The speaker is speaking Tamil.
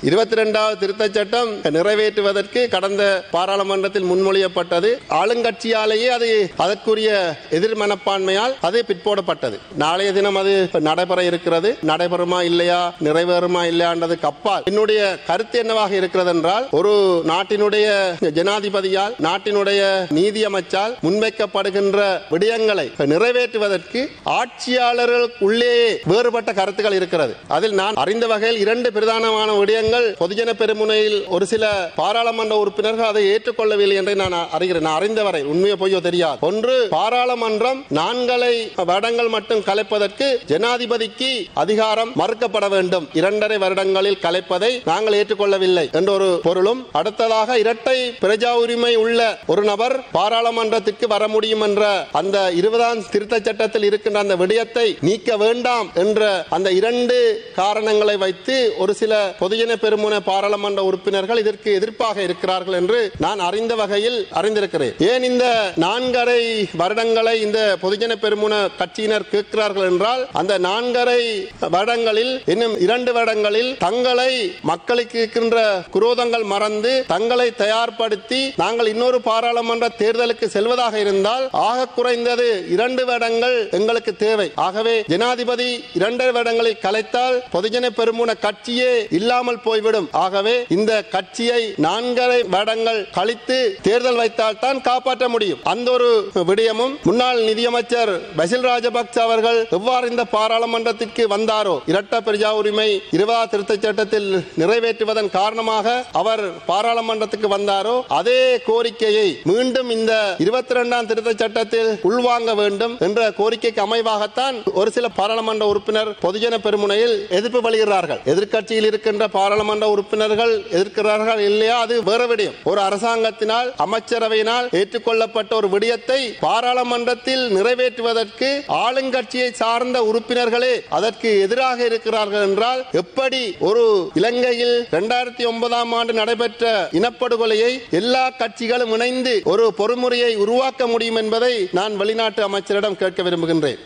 இருபத்தி ரெண்டாவது திருத்தச் சட்டம் நிறைவேற்றுவதற்கு கடந்த பாராளுமன்றத்தில் முன்மொழியப்பட்டது ஆளுங்கட்சியாலேயே அது அதற்குரிய எதிர் மனப்பான்மையால் அது பிற்போடப்பட்டது நாளைய தினம் அது நடைபெற இருக்கிறது நடைபெறுமா இல்லையா நிறைவேறுமா இல்லையான்றதுக்கு அப்பால் என்னுடைய கருத்து என்னவாக இருக்கிறது என்றால் ஒரு நாட்டினுடைய ஜனாதிபதியால் நாட்டினுடைய நீதி அமைச்சால் முன்வைக்கப்படுகின்ற விடயங்களை நிறைவேற்றுவதற்கு ஆட்சியாளர்கள் உள்ளே வேறுபட்ட கருத்துக்கள் இருக்கிறது அதில் நான் அறிந்த வகையில் இரண்டு பிரதானமான விடயங்கள் பொதுஜன பெருமுனையில் ஒரு சில பாராளுமன்ற உறுப்பினர்கள் அதை ஏற்றுக்கொள்ளவில்லை என்று நான் அறிகிறேன் நான் அறிந்தவரை உண்மையோ பொய்யோ தெரியாது ஒன்று பாராளுமன்றம் நான்கலை வருடங்கள் மட்டும் கலைப்பதற்கு ஜனாதிபதிக்கு அதிகாரம் மறுக்கப்பட வேண்டும் இரண்டரை வருடங்களில் கலைப்பதை நாங்கள் ஏற்றுக்கொள்ளவில்லை என்ற ஒரு பொருளும் அடுத்ததாக இரட்டை பிரஜா உரிமை உள்ள ஒரு நபர் பாராளுமன்றத்திற்கு வர முடியும் என்ற அந்த இருபதாம் திருத்த சட்டத்தில் இருக்கின்ற அந்த விடயத்தை நீக்க வேண்டாம் என்ற அந்த இரண்டு காரணங்களை வைத்து ஒரு சில பொதுஜன பெருமுன பாராளுமன்ற உறுப்பினர்கள் இதற்கு எதிர்ப்பாக இருக்கிறார்கள் என்று நான் அறிந்த வகையில் அறிந்திருக்கிறேன் ஏன் இந்த நான்கரை வருடங்களை இந்த பொதுஜன பெருமுன கட்சியினர் கேட்கிறார்கள் என்றால் அந்த நான்கரை வருடங்களில் இன்னும் இரண்டு வருடங்களில் தங்களை மக்களுக்கு இருக்கின்ற குரோதங்கள் மறந்து தங்களை தயார்படுத்தி நாங்கள் இன்னொரு பாராளுமன்ற தேர்தலுக்கு செல்வதாக இருந்தால் ஆக குறைந்தது இரண்டு வருடங்கள் எங்களுக்கு தேவை ஆகவே ஜனாதிபதி இரண்டரை வருடங்களில் கலைத்தால் பொதுஜன பெருமுன கட்சியே இல்லாமல் போய்விடும் ஆகவே இந்த கட்சியை நான்கரை வருடங்கள் கழித்து தேர்தல் வைத்தால் தான் காப்பாற்ற முடியும் அந்த ஒரு விடயமும் முன்னாள் நிதியமைச்சர் பசில் ராஜபக்ச அவர்கள் எவ்வாறு இந்த பாராளுமன்றத்திற்கு வந்தாரோ இரட்ட பிரஜா உரிமை இருபதாம் திருத்தச் சட்டத்தில் நிறைவேற்றுவதன் காரணமாக அவர் பாராளுமன்றத்துக்கு வந்தாரோ அதே கோரிக்கையை மீண்டும் இந்த இருபத்தி இரண்டாம் திருத்தச் சட்டத்தில் உள்வாங்க வேண்டும் என்ற கோரிக்கைக்கு அமைவாகத்தான் ஒரு சில பாராளுமன்ற உறுப்பினர் பொதுஜன பெருமுனையில் எதிர்ப்பு வழிகிறார்கள் எதிர்க்கட்சியில் இருக்கின்ற பாராளுமன்ற உறுப்பினர்கள் எதிர்க்கிறார்கள் இல்லையா அது வேற விடயம் ஒரு அரசாங்கத்தினால் அமைச்சரவையினால் ஏற்றுக்கொள்ளப்பட்ட ஒரு விடயத்தை பாராளுமன்றத்தில் நிறைவேற்றுவதற்கு ஆளுங்கட்சியை சார்ந்த உறுப்பினர்களே அதற்கு எதிராக இருக்கிறார்கள் என்றால் எப்படி ஒரு இலங்கையில் இரண்டாயிரத்தி ஒன்பதாம் ஆண்டு நடைபெற்ற இனப்படுகொலையை எல்லா கட்சிகளும் இணைந்து ஒரு பொறுமுறையை உருவாக்க முடியும் என்பதை நான் வெளிநாட்டு அமைச்சரிடம் கேட்க விரும்புகின்றேன்